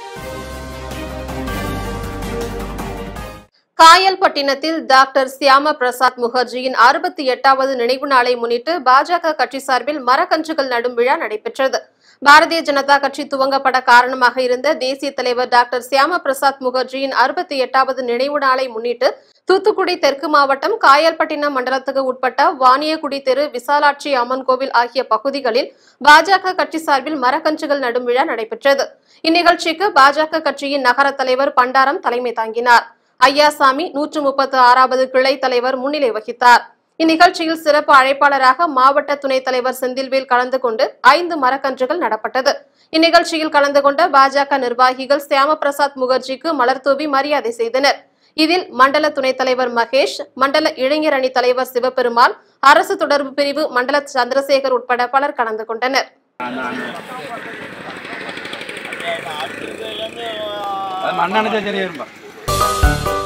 காயல்பட்டினத்தில் doctor சியாம Prasad முகர்ஜியின் அறுபத்தி எட்டாவது நினைவு நாளை முன்னிட்டு பாஜக கட்சி சார்பில் மரக்கன்றுகள் நடும் விழா நடைபெற்றது பாரதிய ஜனதா கட்சி துவங்கப்பட காரணமாக இருந்த தேசிய தலைவர் டாக்டர் சியாம பிரசாத் முகர்ஜியின் அறுபத்தி எட்டாவது நினைவு நாளை முன்னிட்டு தூத்துக்குடி தெற்கு மாவட்டம் காயல்பட்டினம் மண்டலத்துக்கு உட்பட்ட வாணியகுடி தெரு விசாலாட்சி அம்மன் கோவில் ஆகிய பகுதிகளில் பாஜக கட்சி சார்பில் மரக்கன்றுகள் நடும் விழா நடைபெற்றது இந்நிகழ்ச்சிக்கு பாஜக கட்சியின் நகர தலைவர் பண்டாரம் தலைமை தாங்கினார் ஐயாசாமி நூற்று முப்பத்து ஆறாவது கிளை தலைவர் முன்னிலை வகித்தார் இந்நிகழ்ச்சியில் சிறப்பு அழைப்பாளராக மாவட்ட துணைத் தலைவர் செந்தில்வேல் கலந்து கொண்டு ஐந்து மரக்கன்றுகள் நடப்பட்டது இந்நிகழ்ச்சியில் கலந்து கொண்ட பாஜக நிர்வாகிகள் சியாம பிரசாத் முகர்ஜிக்கு மலர் தூவி மரியாதை செய்தனர் இதில் மண்டல துணைத் தலைவர் மகேஷ் மண்டல இளைஞர் அணி தலைவர் சிவபெருமாள் அரசு தொடர்பு பிரிவு மண்டல சந்திரசேகர் உட்பட பலர் கலந்து கொண்டனர் அது மண்ணெண்ணெய் சரியா இருப்பா